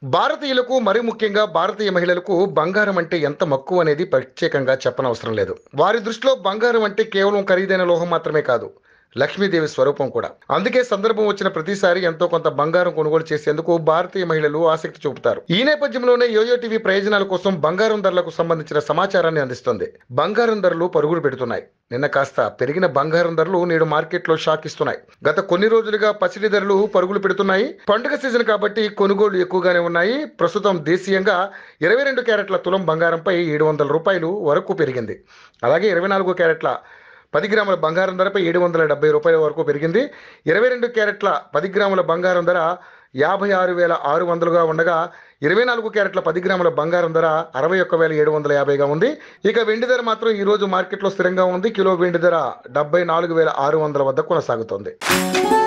భారతీయులకు మరి ముఖ్యంగా భారతీయ మహిళలకు బంగారం అంటే ఎంత మక్కువ అనేది ప్రత్యేకంగా చెప్పనవసరం లేదు వారి దృష్టిలో బంగారం అంటే కేవలం ఖరీదైన లోహం మాత్రమే కాదు లక్ష్మీదేవి స్వరూపం కూడా అందుకే సందర్భం వచ్చిన ప్రతిసారి ఎంతో కొంత బంగారం కొనుగోలు చేసేందుకు భారతీయ మహిళలు ఆసక్తి చూపుతారు ఈ నేపథ్యంలోనే యోయో టీవీ ప్రయోజనాల కోసం బంగారం ధరలకు సంబంధించిన సమాచారాన్ని అందిస్తుంది బంగారం ధరలు పరుగులు పెడుతున్నాయి నిన్న కాస్త పెరిగిన బంగారం ధరలు నేడు మార్కెట్లో షాక్ ఇస్తున్నాయి గత కొన్ని రోజులుగా పసిడి ధరలు పరుగులు పెడుతున్నాయి పండుగ సీజన్ కాబట్టి కొనుగోళ్లు ఎక్కువగానే ఉన్నాయి ప్రస్తుతం దేశీయంగా ఇరవై రెండు క్యారెట్ల తులం బంగారంపై ఏడు వందల రూపాయలు వరకు పెరిగింది అలాగే ఇరవై నాలుగు క్యారెట్ల పది గ్రాముల బంగారం ధరపై ఏడు వందల డెబ్బై రూపాయల వరకు పెరిగింది ఇరవై రెండు క్యారెట్ల పది గ్రాముల బంగారం ధర యాభై ఆరు వేల ఆరు వందలుగా ఉండగా ఇరవై నాలుగు క్యారెట్ల పది గ్రాముల బంగారం ధర అరవై ఒక్క వేల ఏడు వందల యాభైగా ఉంది ఇక వెండి ధర మాత్రం ఈ రోజు మార్కెట్లో స్థిరంగా ఉంది కిలో వెండి ధర డెబ్బై నాలుగు వేల ఆరు వందల వద్ద కొనసాగుతోంది